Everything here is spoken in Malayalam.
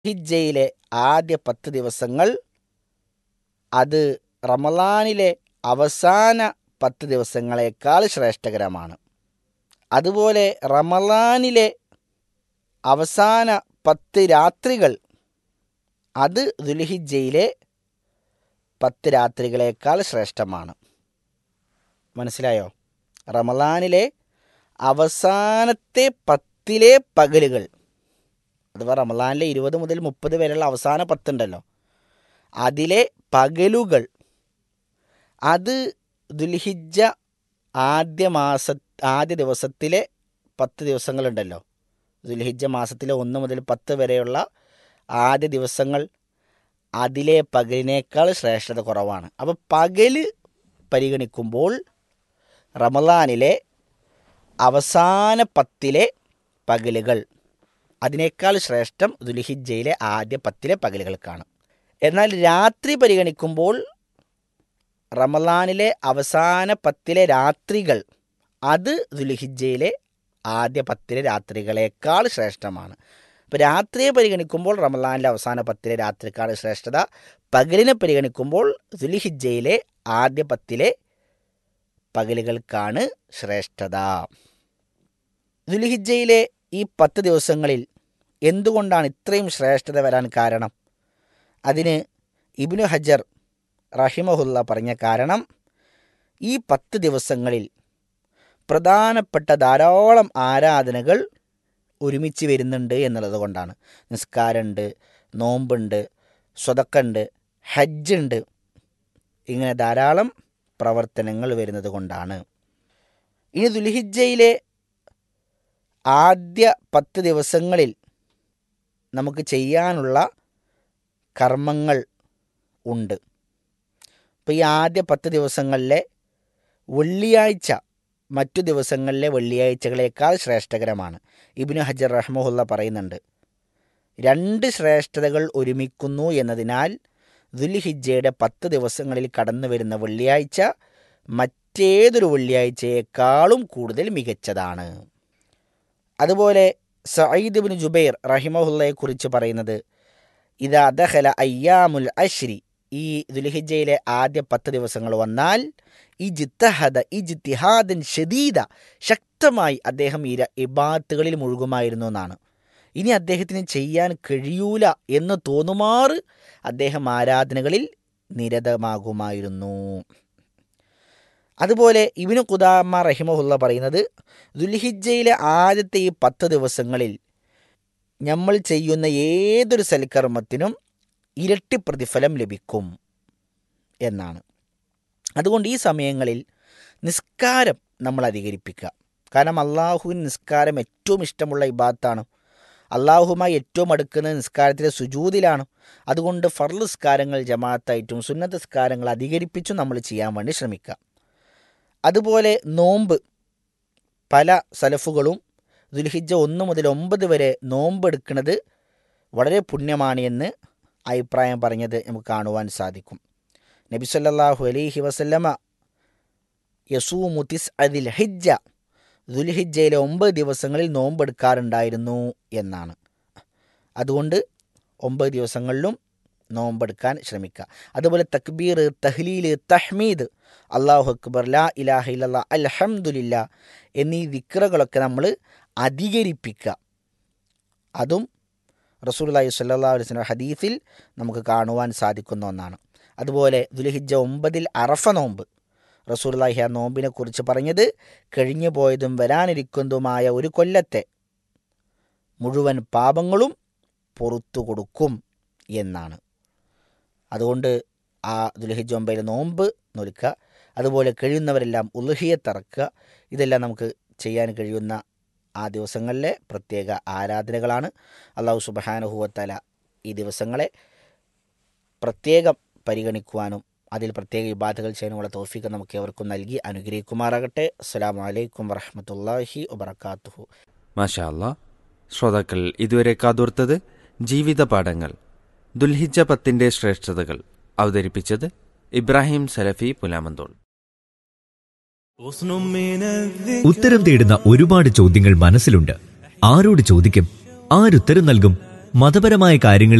ഹിജ്ജയിലെ ആദ്യ പത്ത് ദിവസങ്ങൾ അത് റമലാനിലെ അവസാന പത്ത് ദിവസങ്ങളെക്കാൾ ശ്രേഷ്ഠകരമാണ് അതുപോലെ റമലാനിലെ അവസാന പത്ത് രാത്രികൾ അത് ദുൽഹിജ്ജയിലെ പത്ത് രാത്രികളേക്കാൾ ശ്രേഷ്ഠമാണ് മനസ്സിലായോ റമലാനിലെ അവസാനത്തെ പത്തിലെ പകലുകൾ അഥവാ റമലാനിലെ ഇരുപത് മുതൽ മുപ്പത് വരെയുള്ള അവസാന പത്തുണ്ടല്ലോ അതിലെ പകലുകൾ അത് ദുൽഹിജ്ജ ആദ്യ മാസ ആദ്യ ദിവസത്തിലെ പത്ത് ദിവസങ്ങളുണ്ടല്ലോ ദുൽഹിജ്ജ മാസത്തിലെ ഒന്ന് മുതൽ പത്ത് വരെയുള്ള ആദ്യ ദിവസങ്ങൾ അതിലെ പകലിനേക്കാൾ ശ്രേഷ്ഠത കുറവാണ് അപ്പോൾ പകല് പരിഗണിക്കുമ്പോൾ റമലാനിലെ അവസാന പത്തിലെ പകലുകൾ അതിനേക്കാൾ ശ്രേഷ്ഠം ദുൽഹിജ്ജയിലെ ആദ്യ പത്തിലെ പകലുകൾക്കാണ് എന്നാൽ രാത്രി പരിഗണിക്കുമ്പോൾ റമലാനിലെ അവസാന പത്തിലെ രാത്രികൾ അത് ദുൽഹിജ്ജയിലെ ആദ്യ പത്തിലെ രാത്രികളേക്കാൾ ശ്രേഷ്ഠമാണ് ഇപ്പോൾ രാത്രിയെ പരിഗണിക്കുമ്പോൾ റമലാനിലെ അവസാന പത്തിലെ രാത്രിക്കാൾ ശ്രേഷ്ഠത പകലിനെ പരിഗണിക്കുമ്പോൾ ദുൽഹിജ്ജയിലെ ആദ്യ പത്തിലെ പകലുകൾക്കാണ് ശ്രേഷ്ഠത ദുൽഹിജ്ജയിലെ ഈ പത്ത് ദിവസങ്ങളിൽ എന്തുകൊണ്ടാണ് ഇത്രയും ശ്രേഷ്ഠത വരാൻ കാരണം അതിന് ഇബ്നു ഹജർ റഹിമഹുല്ല പറഞ്ഞ കാരണം ഈ പത്ത് ദിവസങ്ങളിൽ പ്രധാനപ്പെട്ട ധാരാളം ആരാധനകൾ ഒരുമിച്ച് വരുന്നുണ്ട് എന്നുള്ളത് കൊണ്ടാണ് നിസ്കാരമുണ്ട് നോമ്പുണ്ട് സ്വതക്കുണ്ട് ഹജ്ജുണ്ട് ഇങ്ങനെ ധാരാളം പ്രവർത്തനങ്ങൾ വരുന്നത് കൊണ്ടാണ് ഇനി ദുൽഹിജ്ജയിലെ ആദ്യ പത്ത് ദിവസങ്ങളിൽ നമുക്ക് ചെയ്യാനുള്ള കർമ്മങ്ങൾ ഉണ്ട് ഇപ്പോൾ ഈ ആദ്യ പത്ത് ദിവസങ്ങളിലെ വെള്ളിയാഴ്ച മറ്റു ദിവസങ്ങളിലെ വെള്ളിയാഴ്ചകളേക്കാൾ ശ്രേഷ്ഠകരമാണ് ഇബിനു ഹജർ റഹ്മുല്ല പറയുന്നുണ്ട് രണ്ട് ശ്രേഷ്ഠതകൾ ഒരുമിക്കുന്നു എന്നതിനാൽ ദുൽഹിജ്ജയുടെ പത്ത് ദിവസങ്ങളിൽ കടന്നു വരുന്ന വെള്ളിയാഴ്ച മറ്റേതൊരു വെള്ളിയാഴ്ചയേക്കാളും കൂടുതൽ മികച്ചതാണ് അതുപോലെ സയ്യിദ് ബിൻ ജുബൈർ റഹിമഹുല്ലയെക്കുറിച്ച് പറയുന്നത് ഇതാ ദഹല അയ്യാമുൽ അശ്രി ഈ ദുൽഹിജയിലെ ആദ്യ പത്ത് ദിവസങ്ങൾ വന്നാൽ ഇജിത്തഹദ ഇജിത്തിഹാദൻ ഷദീദ ശക്തമായി അദ്ദേഹം ഈ ഇബാത്തുകളിൽ മുഴുകുമായിരുന്നു എന്നാണ് ഇനി അദ്ദേഹത്തിന് ചെയ്യാൻ കഴിയൂല എന്ന് തോന്നുമാറ് അദ്ദേഹം ആരാധനകളിൽ നിരതമാകുമായിരുന്നു അതുപോലെ ഇബിനു കുദാമ റഹിമഹുല്ല പറയുന്നത് ദുൽഹിജ്ജയിലെ ആദ്യത്തെ ഈ പത്ത് ദിവസങ്ങളിൽ നമ്മൾ ചെയ്യുന്ന ഏതൊരു സൽക്കർമ്മത്തിനും ഇരട്ടി പ്രതിഫലം ലഭിക്കും എന്നാണ് അതുകൊണ്ട് ഈ സമയങ്ങളിൽ നിസ്കാരം നമ്മൾ അധികരിപ്പിക്കുക കാരണം അള്ളാഹുവിന് നിസ്കാരം ഏറ്റവും ഇഷ്ടമുള്ള ഇബാത്താണ് അള്ളാഹുമായി ഏറ്റവും അടുക്കുന്ന നിസ്കാരത്തിലെ സുജൂതിലാണ് അതുകൊണ്ട് ഫർള് നിസ്കാരങ്ങൾ ജമാഅത്തായിട്ടും സുന്നത്ത് നിസ്കാരങ്ങൾ അധികരിപ്പിച്ചും നമ്മൾ ചെയ്യാൻ വേണ്ടി ശ്രമിക്കുക അതുപോലെ നോമ്പ് പല സലഫുകളും ദുൽഹിജ്ജ ഒന്ന് മുതൽ ഒമ്പത് വരെ നോമ്പ് എടുക്കുന്നത് വളരെ പുണ്യമാണ് എന്ന് അഭിപ്രായം പറഞ്ഞത് നമുക്ക് കാണുവാൻ സാധിക്കും നബി സല്ലല്ലാഹു അലൈഹി വസല്ലമ യസൂമുത്തിസ് അതിൽ ഹിജ്ജ ദുൽഹിജ്ജയിലെ ഒമ്പത് ദിവസങ്ങളിൽ നോമ്പെടുക്കാറുണ്ടായിരുന്നു എന്നാണ് അതുകൊണ്ട് ഒമ്പത് ദിവസങ്ങളിലും നോമ്പെടുക്കാൻ ശ്രമിക്കുക അതുപോലെ തക്ബീർ തഹ്ലീൽ തഹ്മീദ് അള്ളാഹു അക്ബർ ലാ ഇലാഹ ഇല്ലല്ലാ അൽഹംദുലില്ല എന്നീ വിക്രകളൊക്കെ നമ്മൾ അധികരിപ്പിക്കുക അതും റസൂലുള്ളാഹി സ്വല്ലല്ലാഹു അലൈഹി വസല്ലം ഹദീസിൽ നമുക്ക് കാണുവാൻ സാധിക്കുന്ന ഒന്നാണ് അതുപോലെ ദുൽഹിജ്ജ ഒമ്പതിൽ അറഫ നോമ്പ് റസൂലുള്ളാഹി ആ നോമ്പിനെ കുറിച്ച് പറഞ്ഞത് കഴിഞ്ഞു പോയതും വരാനിരിക്കുന്നതുമായ ഒരു കൊല്ലത്തെ മുഴുവൻ പാപങ്ങളും പുറത്തു കൊടുക്കും എന്നാണ് അതുകൊണ്ട് ആ ദുൽഹിജ് ഒമ്പതിലെ നോമ്പ് നോൽക്കുക അതുപോലെ കഴിയുന്നവരെല്ലാം ഉലുഹിയത്തിറക്കുക ഇതെല്ലാം നമുക്ക് ചെയ്യാൻ കഴിയുന്ന ആ ദിവസങ്ങളിലെ പ്രത്യേക ആരാധനകളാണ് അള്ളാഹു സുബഹാനുഹുവത്തല ഈ ദിവസങ്ങളെ പ്രത്യേകം പരിഗണിക്കുവാനും അതിൽ പ്രത്യേക ഇബാധകൾ ചെയ്യാനുമുള്ള തോഫിക്ക് നമുക്ക് ഏവർക്കും നൽകി അനുഗ്രഹിക്കുമാറാകട്ടെ അസ്സാം വലൈക്കും വറഹമത്തല്ലാഹി വബർക്കാത്തുഹു മാഷാ അല്ലാ ശ്രോതാക്കൾ ഇതുവരെ കാതോർത്തത് ജീവിത പാഠങ്ങൾ ദുൽഹിജ പത്തിന്റെ ശ്രേഷ്ഠതകൾ അവതരിപ്പിച്ചത് ഇബ്രാഹിം സലഫി പുലാമന്തോൾ ഉത്തരം തേടുന്ന ഒരുപാട് ചോദ്യങ്ങൾ മനസ്സിലുണ്ട് ആരോട് ചോദിക്കും ആരുത്തരം നൽകും മതപരമായ കാര്യങ്ങളിൽ